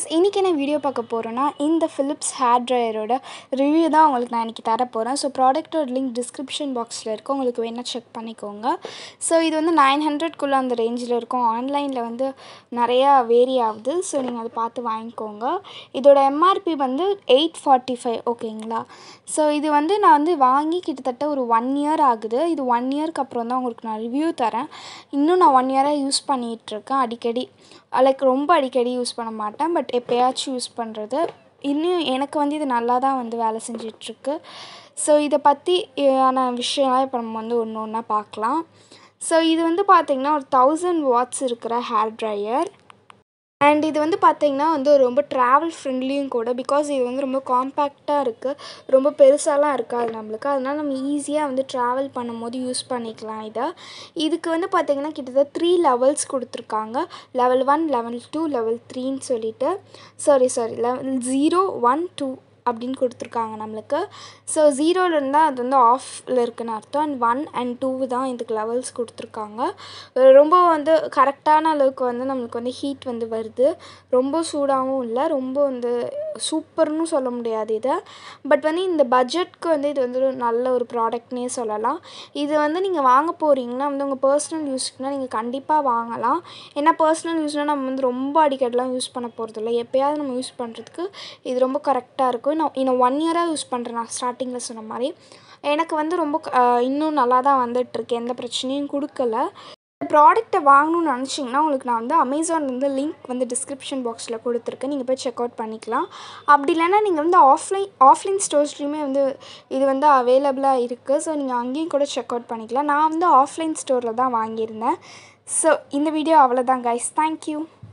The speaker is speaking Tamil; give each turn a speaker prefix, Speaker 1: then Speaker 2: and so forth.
Speaker 1: கைஸ் இன்றைக்கி என்ன வீடியோ பார்க்க போகிறோன்னா இந்த ஃபிலிப்ஸ் ஹேர் ட்ரையரோட ரிவ்யூ தான் உங்களுக்கு நான் இன்றைக்கி தர போகிறேன் ஸோ ப்ராடக்ட்டோட லிங்க் டிஸ்கிரிப்ஷன் பாக்ஸில் இருக்கும் உங்களுக்கு வேணால் செக் பண்ணிக்கோங்க ஸோ இது வந்து நைன் ஹண்ட்ரட்குள்ளே அந்த ரேஞ்சில் இருக்கும் ஆன்லைனில் வந்து நிறையா வேரி ஆகுது ஸோ நீங்கள் அதை பார்த்து வாங்கிக்கோங்க இதோட எம்ஆர்பி வந்து எயிட் ஃபார்ட்டி ஃபைவ் ஓகேங்களா ஸோ இது வந்து நான் வந்து வாங்கி கிட்டத்தட்ட ஒரு ஒன் இயர் ஆகுது இது ஒன் இயர்க்கு அப்புறம் தான் உங்களுக்கு நான் ரிவ்யூ தரேன் இன்னும் நான் ஒன் இயராக யூஸ் பண்ணிகிட்ருக்கேன் அடிக்கடி லைக் ரொம்ப அடிக்கடி யூஸ் பண்ண மாட்டேன் பட் எப்போயாச்சும் யூஸ் பண்ணுறது இன்னும் எனக்கு வந்து இது நல்லா தான் வந்து வேலை செஞ்சிட்ருக்கு ஸோ இதை பற்றி ஆன விஷயம்லாம் இப்போ நம்ம வந்து ஒன்று ஒன்றா பார்க்கலாம் ஸோ இது வந்து பார்த்திங்கன்னா ஒரு தௌசண்ட் வாட்ஸ் இருக்கிற ஹேர் ட்ரையர் அண்ட் இது வந்து பார்த்திங்கன்னா வந்து ரொம்ப ட்ராவல் ஃப்ரெண்ட்லியும் கூட பிகாஸ் இது வந்து ரொம்ப காம்பேக்டாக இருக்குது ரொம்ப பெருசாலாம் இருக்காது நம்மளுக்கு அதனால் நம்ம ஈஸியாக வந்து ட்ராவல் பண்ணும்போது யூஸ் பண்ணிக்கலாம் இதை இதுக்கு வந்து பார்த்திங்கன்னா கிட்டத்தட்ட த்ரீ லெவல்ஸ் கொடுத்துருக்காங்க level one level two level த்ரீன்னு சொல்லிட்டு sorry sorry level zero one two அப்படின்னு கொடுத்துருக்காங்க நம்மளுக்கு ஸோ ஜீரோவில் இருந்தால் அது வந்து ஆஃபில் இருக்குன்னு அர்த்தம் அண்ட் ஒன் அண்ட் டூ தான் இதுக்கு லெவல்ஸ் கொடுத்துருக்காங்க ரொம்ப வந்து கரெக்டான அளவுக்கு வந்து நம்மளுக்கு வந்து ஹீட் வந்து வருது ரொம்ப சூடாகவும் இல்லை ரொம்ப வந்து சூப்பர்னு சொல்ல முடியாது இதை பட் வந்து இந்த பட்ஜெட்க்கு வந்து இது வந்து ஒரு நல்ல ஒரு ப்ராடக்ட்னே சொல்லலாம் இது வந்து நீங்கள் வாங்க போகிறீங்கன்னா வந்து உங்கள் பர்சனல் யூஸ்க்குனா நீங்கள் கண்டிப்பாக வாங்கலாம் ஏன்னா பர்சனல் யூஸ்னால் நம்ம வந்து ரொம்ப அடிக்கடிலாம் யூஸ் பண்ண போகிறதில்ல எப்போயாவது நம்ம யூஸ் பண்ணுறதுக்கு இது ரொம்ப கரெக்டாக இருக்கும் நான் இன்னும் ஒன் இயராக யூஸ் பண்ணுறேன் நான் ஸ்டார்டிங்கில் சொன்ன மாதிரி எனக்கு வந்து ரொம்ப இன்னும் நல்லா தான் வந்துட்டுருக்கு எந்த பிரச்சனையும் கொடுக்கல இந்த ப்ராடக்ட்டை வாங்கணும்னு நினச்சிங்கன்னா உங்களுக்கு நான் வந்து அமேசான் வந்து லிங்க் வந்து டிஸ்கிரிப்ஷன் பாக்ஸில் கொடுத்துருக்கேன் நீங்கள் போய் செக் அவுட் பண்ணிக்கலாம் அப்படி இல்லைன்னா நீங்கள் வந்து ஆஃப்லைன் ஆஃப்லைன் ஸ்டோர்ஸ்லேயுமே வந்து இது வந்து அவைலபிளாக இருக்குது ஸோ நீங்கள் அங்கேயும் கூட செக் அவுட் பண்ணிக்கலாம் நான் வந்து ஆஃப்லைன் ஸ்டோரில் தான் வாங்கியிருந்தேன் ஸோ இந்த வீடியோ அவ்வளோதான் கைஸ் தேங்க்யூ